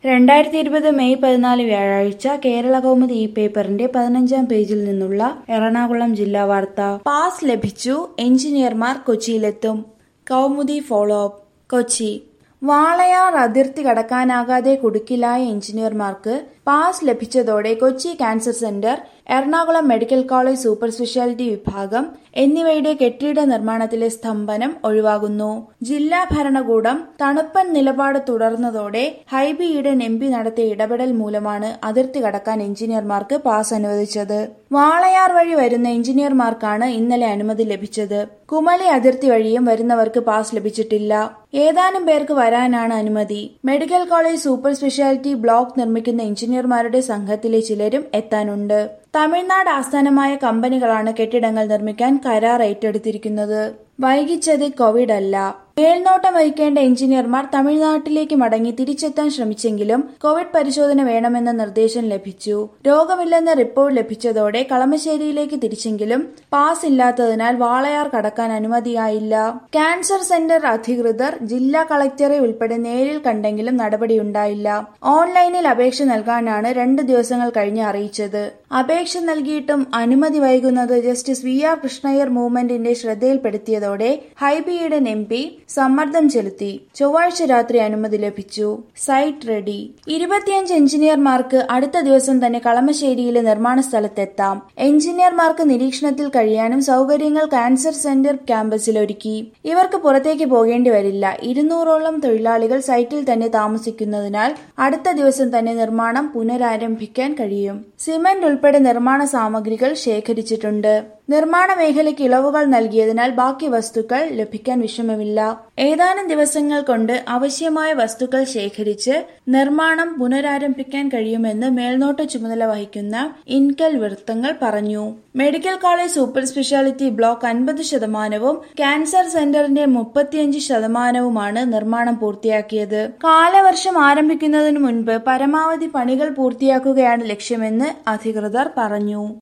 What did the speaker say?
രണ്ടായിരത്തി ഇരുപത് മെയ് പതിനാല് വ്യാഴാഴ്ച കേരള കൗമുദി ഈ പേപ്പറിന്റെ പതിനഞ്ചാം പേജിൽ നിന്നുള്ള എറണാകുളം ജില്ലാ വാർത്ത പാസ് ലഭിച്ചു എഞ്ചിനീയർമാർ കൊച്ചിയിലെത്തും കൗമുദി ഫോളോ അപ്പ് കൊച്ചി വാളയാർ അതിർത്തി കടക്കാനാകാതെ കുടുക്കിലായ എഞ്ചിനീയർമാർക്ക് പാസ് ലഭിച്ചതോടെ Kochi cancer centre Ernakulam medical college super speciality വിഭാഗം എന്നിവയുടെ കെട്ടിട നിർമ്മാണത്തിലെ സ്തംഭനം ഒഴിവാകുന്നു ജില്ലാ ഭരണകൂടം തണുപ്പൻ നിലപാട് തുടർന്നതോടെ ഹൈബി ഈഡൻ എം പി നടത്തിയ ഇടപെടൽ മൂലമാണ് അതിർത്തി കടക്കാൻ എഞ്ചിനീയർമാർക്ക് പാസ് അനുവദിച്ചത് വാളയാർ വഴി വരുന്ന എഞ്ചിനീയർമാർക്കാണ് ഇന്നലെ അനുമതി ലഭിച്ചത് കുമളി അതിർത്തി വഴിയും വരുന്നവർക്ക് പാസ് ലഭിച്ചിട്ടില്ല ഏതാനും പേർക്ക് വരാനാണ് അനുമതി medical college super speciality block നിർമ്മിക്കുന്ന എഞ്ചിനീയർമാരുടെ സംഘത്തിലെ ചിലരും എത്താനുണ്ട് തമിഴ്നാട് ആസ്ഥാനമായ കമ്പനികളാണ് കെട്ടിടങ്ങൾ നിർമ്മിക്കാൻ കരാർ ഏറ്റെടുത്തിരിക്കുന്നത് വൈകിച്ചത് കോവിഡ് അല്ല മേൽനോട്ടം വഹിക്കേണ്ട എഞ്ചിനീയർമാർ തമിഴ്നാട്ടിലേക്ക് മടങ്ങി തിരിച്ചെത്താൻ ശ്രമിച്ചെങ്കിലും കോവിഡ് പരിശോധന വേണമെന്ന നിർദ്ദേശം ലഭിച്ചു രോഗമില്ലെന്ന റിപ്പോർട്ട് ലഭിച്ചതോടെ കളമശ്ശേരിയിലേക്ക് തിരിച്ചെങ്കിലും പാസ് ഇല്ലാത്തതിനാൽ വാളയാർ കടക്കാൻ അനുമതിയായില്ല ക്യാൻസർ സെന്റർ അധികൃതർ ജില്ലാ കളക്ടറെ ഉൾപ്പെടെ നേരിൽ കണ്ടെങ്കിലും നടപടിയുണ്ടായില്ല ഓൺലൈനിൽ അപേക്ഷ നൽകാനാണ് രണ്ട് ദിവസങ്ങൾ കഴിഞ്ഞ് അറിയിച്ചത് അപേക്ഷ നൽകിയിട്ടും അനുമതി വൈകുന്നത് ജസ്റ്റിസ് വി ആർ കൃഷ്ണയ്യർ മൂവ്മെന്റിന്റെ ശ്രദ്ധയിൽപ്പെടുത്തിയതോടെ ഹൈബിയുടെ എം പി സമ്മർദ്ദം ചെലുത്തി ചൊവ്വാഴ്ച രാത്രി അനുമതി ലഭിച്ചു സൈറ്റ് റെഡി ഇരുപത്തിയഞ്ച് എഞ്ചിനീയർമാർക്ക് അടുത്ത ദിവസം തന്നെ കളമശ്ശേരിയിലെ നിർമ്മാണ സ്ഥലത്തെത്താം എഞ്ചിനീയർമാർക്ക് നിരീക്ഷണത്തിൽ കഴിയാനും സൗകര്യങ്ങൾ ക്യാൻസർ സെന്റർ ക്യാമ്പസിൽ ഒരുക്കി ഇവർക്ക് പുറത്തേക്ക് പോകേണ്ടി വരില്ല ഇരുന്നൂറോളം തൊഴിലാളികൾ സൈറ്റിൽ തന്നെ താമസിക്കുന്നതിനാൽ അടുത്ത ദിവസം തന്നെ നിർമ്മാണം പുനരാരംഭിക്കാൻ കഴിയും സിമന്റ് ഉൾപ്പെടെ നിർമ്മാണ സാമഗ്രികൾ ശേഖരിച്ചിട്ടുണ്ട് നിർമ്മാണ മേഖലയ്ക്ക് ഇളവുകൾ നൽകിയതിനാൽ ബാക്കി വസ്തുക്കൾ ലഭിക്കാൻ വിഷമമില്ല ഏതാനും ദിവസങ്ങൾ കൊണ്ട് ആവശ്യമായ വസ്തുക്കൾ ശേഖരിച്ച് നിർമ്മാണം പുനരാരംഭിക്കാൻ കഴിയുമെന്ന് മേൽനോട്ട ചുമതല വഹിക്കുന്ന ഇൻകൽ വൃത്തങ്ങൾ പറഞ്ഞു medical college super speciality block അൻപത് ശതമാനവും ക്യാൻസർ സെന്ററിന്റെ മുപ്പത്തിയഞ്ച് ശതമാനവുമാണ് നിർമ്മാണം പൂർത്തിയാക്കിയത് കാലവർഷം ആരംഭിക്കുന്നതിന് മുൻപ് പരമാവധി പണികൾ പൂർത്തിയാക്കുകയാണ് ലക്ഷ്യമെന്ന് അധികൃതർ പറഞ്ഞു